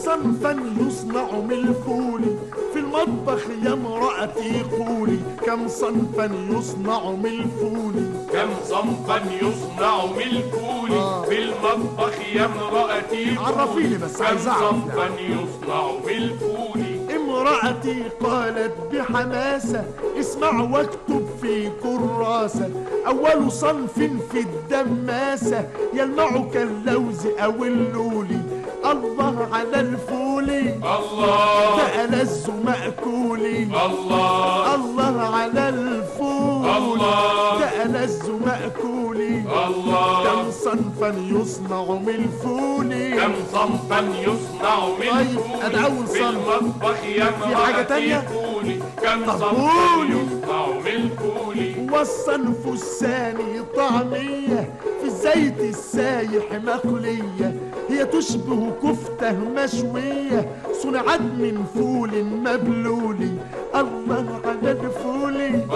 صنفا يصنع من الفول في المطبخ يا امرأتي قولي كم صنفا يصنع من الفول كم صنفا يصنع من الفول آه. في المطبخ يا امرأتي عرفيني بس، كم عايز أعرف صنفا يصنع من الفول امرأتي قالت بحماسة اسمع واكتب في كراسة أول صنف في الدماسة يلمع كاللوز أو اللولي الله على الفول الله ده ألذ مأكولي الله الله على الفول الله. ده ألذ مأكولي الله كم صنفا يصنع من الفول كم صنفا يصنع من طيب، الفول أدي أول في صنف. المطبخ يا في حاجة امرأتي تانية؟ قولي كم طب صنفا قولي. يصنع من الفول والصنف الثاني طعمية في الزيت السايح مقلية هي تشبه كفتة مشوية صنعت من فول مبلول الله على الفول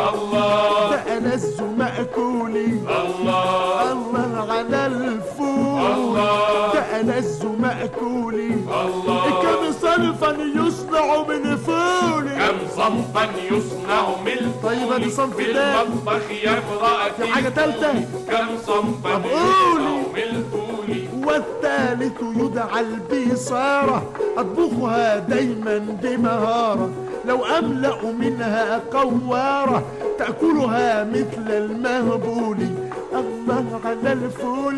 الله ده ألذ مأكولي الله الله على الفول الله. ده ألذ مأكولي الله كم صنفا يصنع من فول كم صنفا يصنع من الفول طيب، أدي صنف في تاني. المطبخ يا امرأتي في حاجة تالتة؟ قولي كم صنفا طب يصنع قولي. من الفول والثالث يدعى البيصارة أطبخها دايما بمهارة لو أملأ منها قوارة تأكلها مثل المهبول الله على الفول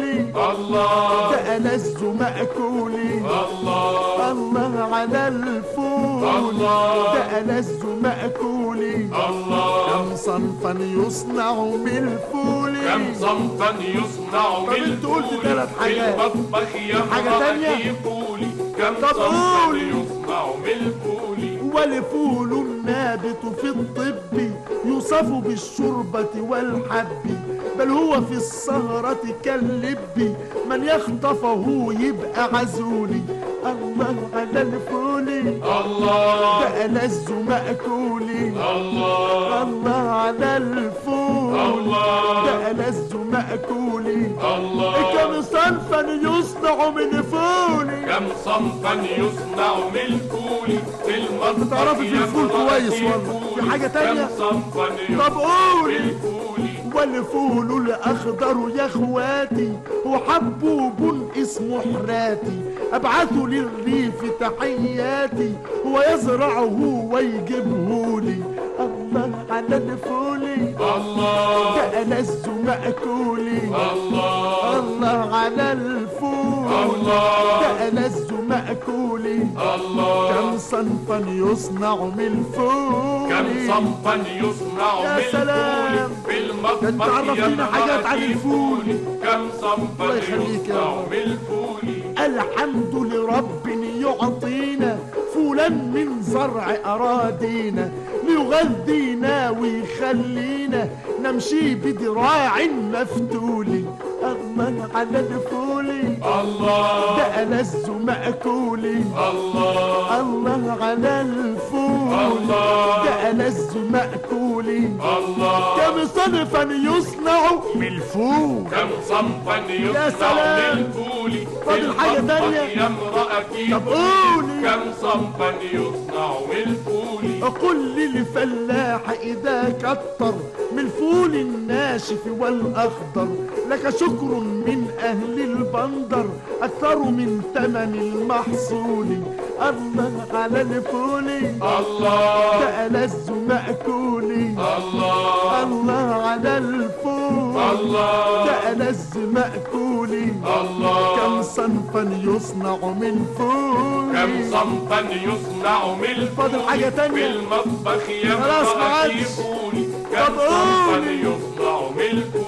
الله ده ألذ مأكولي الله الله على الفول الله. ده ألذ مأكولي الله كم صنفا يصنع من الفول كم صنفا يصنع طب من انت قلت الفول تلات في حاجات. المطبخ يا حاجة امرأتي تانية؟ قولي كم طب صنفا قولي. يصنع من الفول والفول النابت في الطب يوصف بالشربة والحب بل هو في السهرة كاللب من يخطفه يبقى عزولي الله على الفول الله ده ألذ مأكولي الله الله على الفول الله. ده ألذ مأكولي الله كم صنفا يصنع من فولي كم صنفا يصنع من الفول في المطبخ بتعرفي في يا الفول امرأتي كويس والله. في قولي حاجة تانية؟ كم صنفا طب يصنع قولي. من الفول والفول الأخضر يا اخواتي هو حبوب اسمه حراتي أبعث للريف تحياتي هو يزرعه ويجيبه لي الله على الفول الله ده ألذ مأكولي الله الله على الفول الله. ده ألذ مأكولي الله كم صنفا يصنع من الفول كم صنفا يصنع يا من سلام. الفول في المطبخ ده انت عرفتينا يا حاجات عن امرأتي الفول. قولي كم صنفا الله يخليك يا يصنع رب. من الفول الحمد لرب يعطينا فولا من زرع أراضينا ليغذينا ويخلينا نمشي بدراع مفتول الله على الفول الله ده ألذ مأكولي الله الله على الفول الله. ده ألذ مأكولي الله كم صنفا يصنع من الفول كم صنفا يصنع سلام. من الفول في فاضل حاجة المطبخ تانية؟ يا امرأتي طب قولي. كم صنفا يصنع من الفول قل للفلاح إذا كتر من الفول الناشف والأخضر لك شكر من أهل البندر أكثر من ثمن المحصول الله على الفول الله ده ألذ مأكولي الله الله على الفول الله ده ألذ مأكولي الله كم صنفا يصنع من فول كم صنفا يصنع من الفول فاضل حاجة تانية؟ في المطبخ يا خلاص ما امرأتي عادش. قولي طب كم صنفا قولي. يصنع من الفول